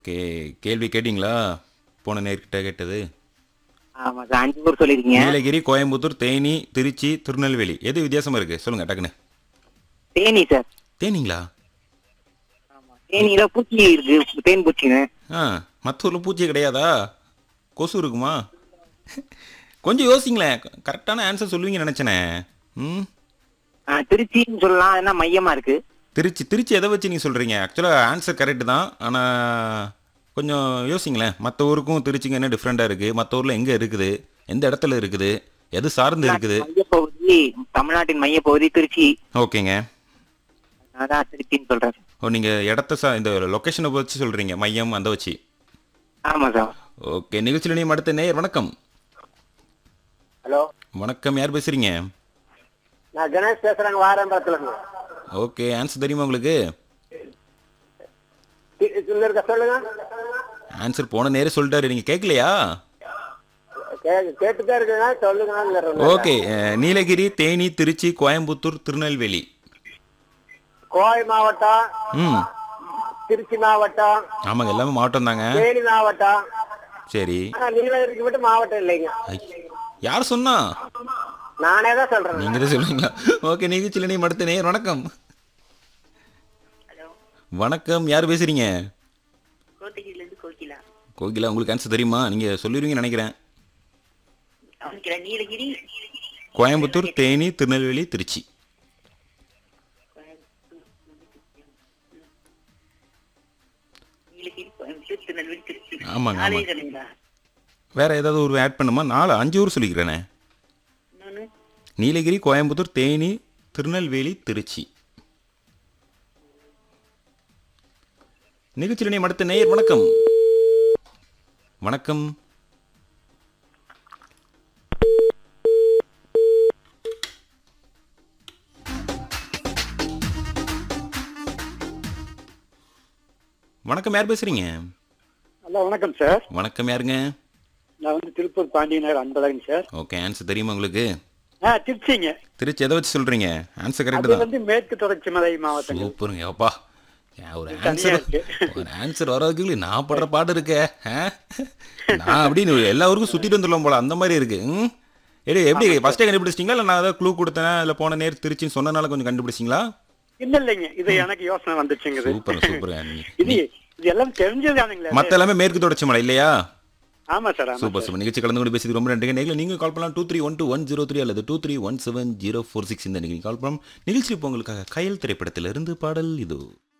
K கேள்வி கேட்டிங்களா போன நேர்கிட்ட கேட்டது ஆமா சார் அஞ்சு ஊர் சொல்லிருக்கீங்க நீலகிரி கோயம்புத்தூர் தேனி திருச்சி திருநெல்வேலி எது வித்தியாசமா இருக்கு சொல்லுங்க டக்குன்னு தேனி சார் தேனிங்களா ஆமா தேனியில பூச்சி இருக்கு தேன் பூச்சிங்க ஆ மற்ற ஊரில் பூச்சி கிடையாதா கொசு இருக்குமா கொஞ்சம் யோசிங்களேன் கரெக்டான ஆன்சர் சொல்லுவீங்கன்னு நினச்சேனே ம் ஆ, திருச்சின்னு சொல்லலாம் என்ன மையமா இருக்கு திருச்சி திருச்சி எதை வச்சு நீங்கள் சொல்கிறீங்க ஆக்சுவலாக ஆன்சர் கரெக்டு தான் ஆனால் கொஞ்சம் யோசிங்களேன் மற்ற ஊருக்கும் திருச்சிங்க என்ன டிஃப்ரெண்ட்டாக இருக்குது மற்ற ஊரில் எங்கே இருக்குது எந்த இடத்துல இருக்குது எது சார்ந்து இருக்குது மையப்பகுதி தமிழ்நாட்டின் மையப்பகுதி திருச்சி ஓகேங்க அதான் திருச்சின்னு சொல்றேன் ஓ நீங்கள் இடத்த சா இந்த லொக்கேஷனை வச்சு சொல்கிறீங்க மையம் அந்த வச்சு ஆமா சார் ஓகே நிகழ்ச்சியில் நீ அடுத்த நேயர் வணக்கம் ஹலோ வணக்கம் யார் பேசுகிறீங்க நான் கணேஷ் பேசுறேங்க வாரம்பலத்துல இருந்து ஓகே ஆன்சர் தெரியுமா உங்களுக்கு தி- இதுல இருக்க சொல்லுங்க ஆன்சர் போன நேரம் சொல்லிட்டாரு நீங்கள் கேட்கலையா கே- கேட்டுட்டே இருக்குங்க சொல்லுங்க ஓகே அஹ், நீலகிரி தேனி திருச்சி கோயம்புத்தூர் திருநெல்வேலி கோவை மாவட்டம் ம் திருச்சி மாவட்டம் ஆமாங்க எல்லாமே மாவட்டம் தாங்க தேனி மாவட்டம் சரி ஆனா நீலகிரிக்கு மட்டும் மாவட்டம் இல்லைங்க ஐ, யார் சொன்னா நானே தான் சொல்றேன் நீங்க தான் சொல்லுவீங்களா ஓகே நிகழ்ச்சியில் நீ அடுத்த நேயர் வணக்கம் வணக்கம் யார் பேசுறீங்க கோத்தகிரில இருந்து கோகிலா கோகிலா உங்களுக்கு ஆன்சர் தெரியுமா நீங்க சொல்லிடுவீங்கன்னு நினைக்கிறேன் அவனுக்கு நீலகிரி கோயம்புத்தூர் தேனி திருநெல்வேலி திருச்சி நீலகிரி கோயம்புத்தூர் திருநெல்வேலி திருச்சி ஆமாங்க, நாலே ஆமாங்க. கடைங்களா வேற ஏதாவது ஒரு ஆட் பண்ணுமா நாலு அஞ்சு ஊர் சொல்லிக்கிறேனே இன்னொன்னு நீலகிரி கோயம்புத்தூர் தேனி திருநெல்வேலி திருச்சி நிகழ்ச்சியில் நீ அடுத்த நேயர் வணக்கம் வணக்கம் வணக்கம் யார் பேசுறீங்க ஹலோ வணக்கம் சார் வணக்கம் யாருங்க நான் வந்து Tiruppur Pandiyanagar Anbazhagan sir okay answer தெரியுமா உங்களுக்கு ஆ திருச்சிங்க திருச்சி எதை வச்சு சொல்றீங்க ஆன்சர் கரெக்ட் அது தான் வந்து மேற்கு தொடர்ச்சி மலை மாவட்டம் சூப்பருங்க அப்பா ஏன் ஒரு தனியா ஆன்சர் இருக்கு. ஒரு ஆன்சர் வர்றதுக்குள்ள நான் படுற பாடு இருக்கே ஆ? நான் அப்படின்னு எல்லா ஊருக்கும் சுத்திட்டு வந்துடலாம் போல அந்த மாதிரி இருக்கு ம்? எப்படி எப்படி ஃபர்ஸ்டே கண்டுபிடிச்சிட்டீங்களா இல்லை நான் ஏதாவது க்ளூ கொடுத்தேன் இல்லை போன நேர் திருச்சின்னு சொன்னனால கொஞ்சம் கண்டுபிடிச்சிங்களா இல்ல இல்லைங்க இது எனக்கு யோசனை வந்துச்சுங்க இது. சூப்பர் சூப்பர் இது இது எல்லாம் தெரிஞ்சதானுங்களே மத்த எல்லாமே மேற்கு தொடர்ச்சி மலை இல்லையா ஆமா சார் ஆமா சூப்பர் சூப்பர் நிகழ்ச்சி கலந்து கொண்டு பேசியது ரொம்ப நன்றிங்க நேரில் நீங்கள் கால் பண்ணலாம் two three one two one zero three அல்லது two three one seven zero four six இந்த நீங்கள் கால் பண்ணலாம் நிகழ்ச்சி இப்போ உங்களுக்காக கயல் திரைப்படத்திலிருந்து பாடல் இது